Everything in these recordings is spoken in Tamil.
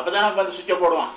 அப்பதான் நம்ம வந்து சுவிட்ச போடுவான்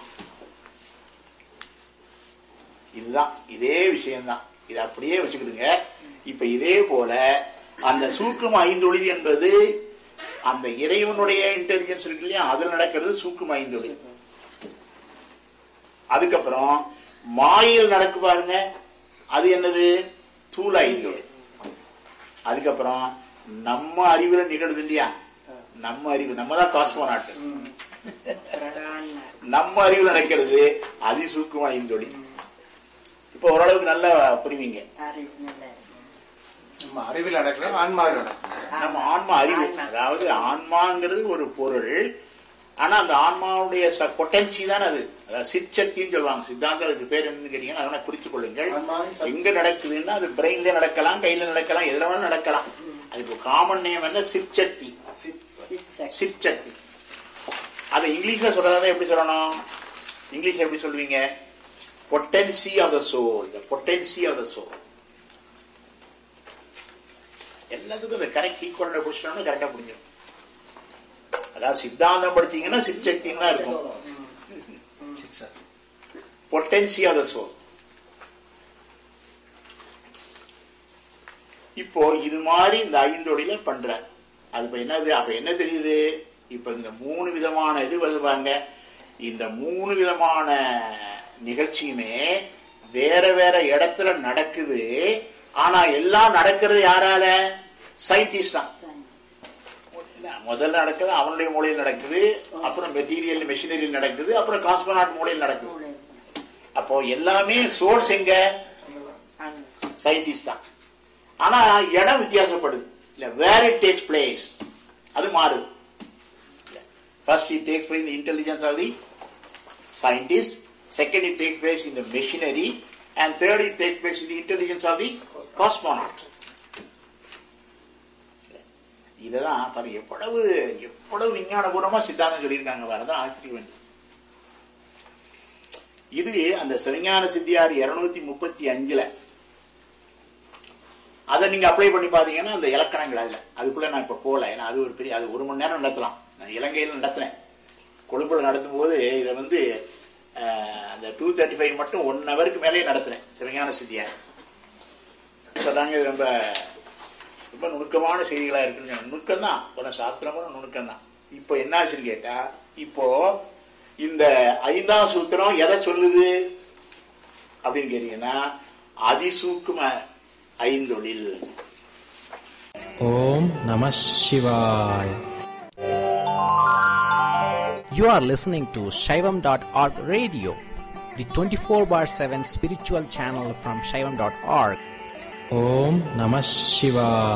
இதுதான் இதே விஷயம்தான் இது அப்படியே வச்சுக்கிடுங்க இப்ப இதே போல அந்த சூக்கும ஐந்தொழில் என்பது அந்த இறைவனுடைய இன்டெலிஜென்ஸ் இருக்கு இல்லையா அதுல நடக்கிறது சூக்கும ஐந்தொழில் அதுக்கப்புறம் மாயில் நடக்கு பாருங்க அது என்னது தூள ஐந்தொழில் அதுக்கப்புறம் நம்ம அறிவுல நிகழுது இல்லையா நம்ம அறிவு நம்ம தான் காஸ்மோனாட்டு பிரதான நம்ம அறிவுல நடக்கிறது அதிசூக்கும ஐந்தொழில் இப்ப ஓரளவுக்கு நல்லா புரிவீங்க அறிவு நல்லா இருக்கு. நம்ம அறிவில் நடக்கலாம் ஆன்மாவில் நடக்கலாம் நம்ம ஆன்மா அறிவு ஆன்மா. அதாவது ஆன்மாங்கிறது ஒரு பொருள் ஆனா அந்த ஆன்மாவுடைய பொட்டன்சி தான் அது அதாவது சிற்சக்தின்னு சொல்லுவாங்க சித்தாந்தம் அதுக்கு பேர் என்னன்னு கேட்டீங்கன்னா அதனை குறித்துக் கொள்ளுங்கள் ஆன்மாவின் சக்தி. எங்க நடக்குதுன்னா அது பிரெயின்ல நடக்கலாம் கையில நடக்கலாம் எதுல வேணாலும் நடக்கலாம் அதுக்கு காமன் நேம் என்ன சிற்சக்தி சிற்சக்தி. சிற்சக்தி அதை இங்கிலீஷ்ல சொல்றதா எப்படி சொல்லணும் இங்கிலீஷ்ல எப்படி சொல்லுவீங்க potency of the soul the potency of the soul எல்லாத்துக்கும் இந்த கரெக்ட் ஈக்குவல் பிடிச்சிட்டோம்னா கரெக்டா புரிஞ்சிடும் அதாவது சித்தாந்தம் படிச்சீங்கன்னா சிற்சக்தின்னு தான் இருக்கும் பொட்டன்சி ஆஃப் த சோல் இப்போ இது மாதிரி இந்த ஐந்தொழில பண்ற அது இப்ப என்னது அப்ப என்ன தெரியுது இப்ப இந்த மூணு விதமான இது வருவாங்க இந்த மூணு விதமான நிகழ்ச்சியுமே வேற வேற இடத்துல நடக்குது ஆனா எல்லாம் நடக்கிறது யாரால சயின்டிஸ்ட் தான் சரி. இல்ல, முதல்ல நடக்குது அவனுடைய மூலையில் நடக்குது அப்புறம் மெட்டீரியல் மெஷினரியில் நடக்குது அப்புறம் காஸ்மோனாட் மூலையில் நடக்குது மூளை. அப்போ எல்லாமே சோர்ஸ் எங்க அங்க. சயின்டிஸ்ட் தான் ஆனா இடம் வித்தியாசப்படுது இல்ல வேர் இட் டேக்ஸ் பிளேஸ் அது மாறுது ஃபர்ஸ்ட் இட் டேக்ஸ் பிளேஸ் இந்த intelligence of the scientist second it take place இந்த machinery and third it take place இந்த இன்டெலிஜென்ஸ் ஆஃப் தி காஸ்மோனாட் இததான் பாருங்க எவ்வளவு எவ்வளவு விஞ்ஞானபூர்வமா சித்தாந்தம் சொல்லியிருக்காங்க வரதான் ஆச்சரியம் வேண்டியது இது அந்த சிவஞான சித்தியார் இருநூத்தி முப்பத்தி அஞ்சுல அதை நீங்க அப்ளை பண்ணி பாத்தீங்கன்னா அந்த இலக்கணங்கள் அதுல அதுக்குள்ள நான் இப்ப போல ஏன்னா அது ஒரு பெரிய அது ஒரு மணி நேரம் நடத்தலாம் நான் இலங்கையில நடத்தினேன் கொழும்புல நடத்தும் போது இதை வந்து அஹ், அந்த டூ தேர்ட்டி ஃபைவ் மட்டும் ஒன் ஹவருக்கு மேலேயே நடத்தினேன் சிவஞான சித்தியார் சொன்னாங்க இது ரொம்ப ரொம்ப நுணுக்கமான செய்திகளா இருக்குன்னு சொன்னாங்க. நுணுக்கம் தான் கொஞ்சம் சாஸ்திரமும் நுணுக்கம் தான் இப்போ என்ன ஆச்சுன்னு கேட்டா இப்போ இந்த ஐந்தாம் சூத்திரம் எதை சொல்லுது அப்படின்னு கேட்டீங்கன்னா அதிசூக்கும ஐந்தொழில் Om Namah Shivaya. You are listening to Shaivam.org radio, the 24 bar 7 spiritual channel from Shaivam.org. Om Namah Shivaya.